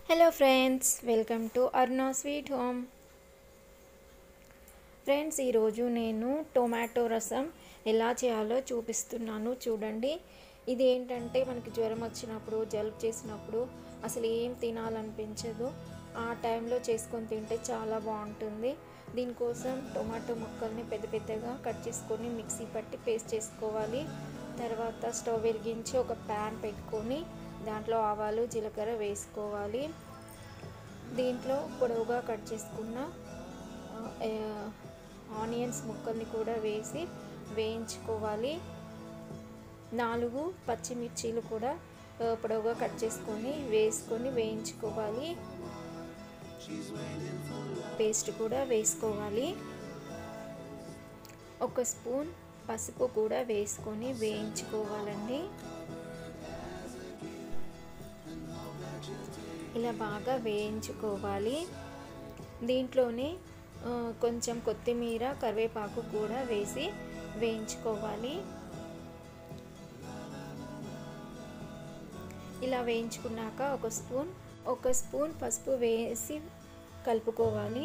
hello friends welcome to Arna sweet home friends ఈరోజు నేను tomato రసం ఎలా చేయాలో చూపిస్తున్నాను చూడండి ఇది ఏంటంటే మనకి జ్వరం వచ్చినప్పుడు జలుబు చేసినప్పుడు అసలు ఏం తినాలనిపించదు ఆ టైంలో చేసుకొని తింటే చాలా బాగుంటుంది దీనికోసం టొమాటో ముక్కల్ని పెద్ద పెద్దగా కట్ చేసుకొని మిక్సీ పట్టి పేస్ట్ చేసుకోవాలి తర్వాత స్టవ్ వెలిగించి ఒక ప్యాన్ పెట్టుకొని దాంట్లో ఆవాలు జీలకర్ర వేసుకోవాలి దీంట్లో పొడవుగా కట్ చేసుకున్న ఆనియన్స్ ముక్కల్ని కూడా వేసి వేయించుకోవాలి నాలుగు పచ్చిమిర్చీలు కూడా పొడవుగా కట్ చేసుకొని వేసుకొని వేయించుకోవాలి పేస్ట్ కూడా వేసుకోవాలి ఒక స్పూన్ పసుపు కూడా వేసుకొని వేయించుకోవాలండి ఇలా బాగా వేయించుకోవాలి దీంట్లోనే కొంచెం కొత్తిమీర కరివేపాకు కూడా వేసి వేయించుకోవాలి ఇలా వేయించుకున్నాక ఒక స్పూన్ ఒక స్పూన్ పసుపు వేసి కలుపుకోవాలి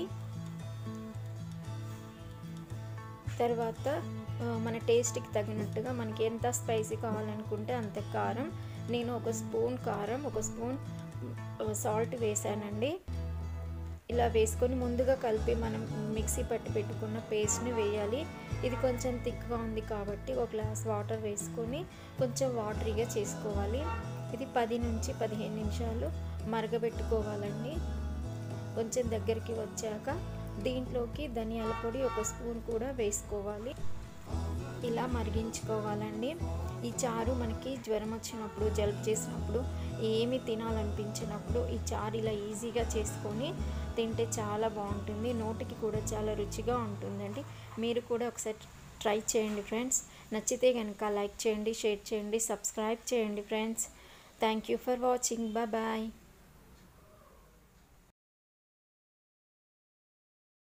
తర్వాత మన టేస్ట్కి తగినట్టుగా మనకి ఎంత స్పైసీ కావాలనుకుంటే అంత కారం నేను ఒక స్పూన్ కారం ఒక స్పూన్ సాల్ట్ వేసానండి ఇలా వేసుకొని ముందుగా కలిపి మనం మిక్సీ పట్టి పెట్టుకున్న పేస్ట్ని వేయాలి ఇది కొంచెం థిక్గా ఉంది కాబట్టి ఒక గ్లాస్ వాటర్ వేసుకొని కొంచెం వాటరీగా చేసుకోవాలి ఇది పది నుంచి పదిహేను నిమిషాలు మరగబెట్టుకోవాలండి కొంచెం దగ్గరికి వచ్చాక దీంట్లోకి ధనియాల పొడి ఒక స్పూన్ కూడా వేసుకోవాలి ఇలా మరిగించుకోవాలండి ఈ చారు మనకి జ్వరం వచ్చినప్పుడు జలుబు చేసినప్పుడు ఏమి తినాలనిపించినప్పుడు ఈ చారు ఇలా ఈజీగా చేసుకొని తింటే చాలా బాగుంటుంది నోటికి కూడా చాలా రుచిగా ఉంటుందండి మీరు కూడా ఒకసారి ట్రై చేయండి ఫ్రెండ్స్ నచ్చితే కనుక లైక్ చేయండి షేర్ చేయండి సబ్స్క్రైబ్ చేయండి friends thank you for watching bye